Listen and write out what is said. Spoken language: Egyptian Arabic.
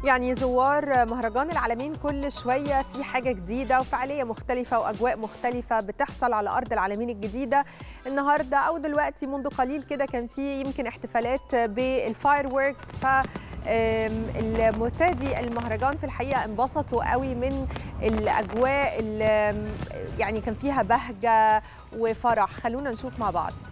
يعني زوار مهرجان العالمين كل شوية في حاجة جديدة وفعالية مختلفة وأجواء مختلفة بتحصل على أرض العالمين الجديدة النهاردة أو دلوقتي منذ قليل كده كان في يمكن احتفالات بالفاير ووركس ف المرتدي المهرجان في الحقيقه انبسطوا قوي من الاجواء اللي يعني كان فيها بهجه وفرح خلونا نشوف مع بعض